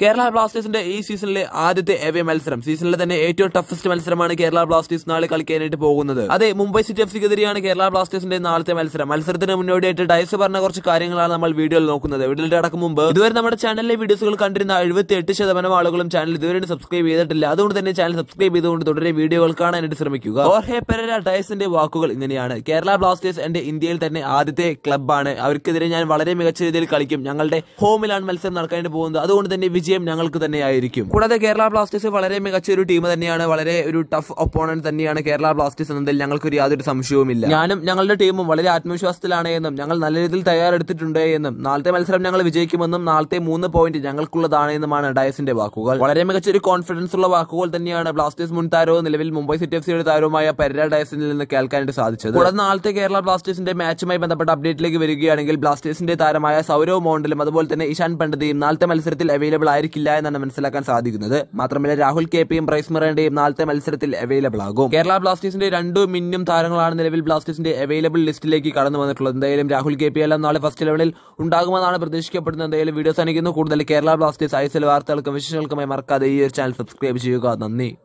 കേരള ബ്ലാസ്റ്റേഴ്സിന്റെ ഈ സീസണിലെ ആദ്യത്തെ എവേ മത്സരം സീസണിലെ തന്നെ ഏറ്റവും ടഫസ്റ്റ് മത്സരമാണ് കേരള ബ്ലാസ്റ്റേഴ്സ് നാളെ കളിക്കാനായിട്ട് പോകുന്നത് അതെ മുംബൈ സിറ്റി എഫ് സിക്കെതിരെയാണ് കേരള ബ്ലാസ്റ്റേഴ്സിന്റെ നാളത്തെ മത്സരം മത്സരത്തിന് മുന്നോടിയായിട്ട് ഡയസ് പറഞ്ഞ കുറച്ച് കാര്യങ്ങളാണ് നമ്മൾ വീഡിയോയിൽ നോക്കുന്നത് വീഡിയോയുടെ അടക്കം മുമ്പ് ഇതുവരെ നമ്മുടെ ചാനലിലെ വീഡിയോസുകൾ കണ്ടിരുന്ന എഴുപത്തി എട്ട് ശതമാനം ആളുകളും ചാനൽ ഇതുവരെ സബ്സ്ക്രൈബ് ചെയ്തിട്ടില്ല അതുകൊണ്ട് തന്നെ ചാനൽ സബ്സ്ക്രൈബ് ചെയ്തുകൊണ്ട് തുടരെ വീഡിയോകൾ കാണാനായിട്ട് ശ്രമിക്കുക ഓർഹെ പെരര ഡയസിന്റെ വാക്കുകൾ ഇങ്ങനെയാണ് കേരള ബ്ലാസ്റ്റേഴ്സ് എന്റെ ഇന്ത്യയിൽ തന്നെ ആദ്യത്തെ ക്ലബ്ബാണ് അവർക്കെതിരെ ഞാൻ വളരെ മികച്ച രീതിയിൽ കളിക്കും ഞങ്ങളുടെ ഹോമിലാണ് മത്സരം നടക്കാനായിട്ട് പോകുന്നത് അതുകൊണ്ട് തന്നെ വിജയം ഞങ്ങൾക്ക് തന്നെയായിരിക്കും കൂടാതെ കേരള ബ്ലാസ്റ്റേഴ്സ് വളരെ മികച്ച ഒരു ടീം തന്നെയാണ് വളരെ ഒരു ടഫ് ഒപ്പോണന്റ് തന്നെയാണ് കേരള ബ്ലാസ്റ്റേഴ്സ് എന്നതിൽ ഞങ്ങൾക്കൊരു യാതൊരു സംശയവുമില്ല ഞാനും ഞങ്ങളുടെ ടീമും വളരെ ആത്മവിശ്വാസത്തിലാണ് എന്നും ഞങ്ങൾ നല്ല രീതിയിൽ തയ്യാറെടുത്തിട്ടുണ്ട് എന്നും നാളത്തെ മത്സരം ഞങ്ങൾ വിജയിക്കുമെന്നും നാളത്തെ മൂന്ന് പോയിന്റ് ഞങ്ങൾക്കുള്ളതാണ് എന്നുമാണ് ഡയസിന്റെ വാക്കുകൾ വളരെ മികച്ച ഒരു കോൺഫിഡൻസ് ഉള്ള വാക്കുകൾ തന്നെയാണ് ബ്ലാസ്റ്റേഴ്സ് മുൻ താരവും നിലവിൽ മുംബൈ സിറ്റി എഫ് സിയുടെ താരവുമായ പരര ഡയസിനിൽ നിന്ന് കേൾക്കാനായിട്ട് സാധിച്ചത് കൂടാതെ നാളത്തെ കേരള ബ്ലാസ്റ്റേഴ്സിന്റെ മാച്ചുമായി ബന്ധപ്പെട്ട അപ്ഡേറ്റിലേക്ക് വരികയാണെങ്കിൽ ബ്ലാസ്റ്റേഴ്സിന്റെ താരമായ സൗരവ് മോണ്ടലും അതുപോലെ തന്നെ ഇഷാൻ പണ്ഡിതയും നാളത്തെ മത്സരത്തിൽ അവൈലബിൾ ആയിരിക്കില്ല എന്നാണ് മനസ്സിലാക്കാൻ സാധിക്കുന്നത് മാത്രമല്ല രാഹുൽ കെ പിയും പ്രൈസ് മിറേന്റെയും നാളത്തെ മത്സരത്തിൽ അവൈലബിൾ ആകും കേരള ബ്ലാസ്റ്റേഴ്സിന്റെ രണ്ടു മിന്നും താരങ്ങളാണ് നിലവിൽ ബ്ലാസ്റ്റേഴ്സിന്റെ അവൈലബിൾ ലിസ്റ്റിലേക്ക് കടന്നു വന്നിട്ടുള്ളത് എന്തായാലും രാഹുൽ കെ പി എല്ലാം നാളെ ഫസ്റ്റ് ലെവലിൽ ഉണ്ടാകുമെന്നാണ് പ്രതീക്ഷിക്കപ്പെടുന്നത് എന്തായാലും വീഡിയോസ് അനുഭവിക്കുന്നു കൂടുതൽ Kerala Blasters I S L വാർത്തകൾക്കും വിശേഷങ്ങൾക്കുമായി മറക്കാതെ ഈ ഒരു ചാനൽ സബ്സ്ക്രൈബ് ചെയ്യുക നന്ദി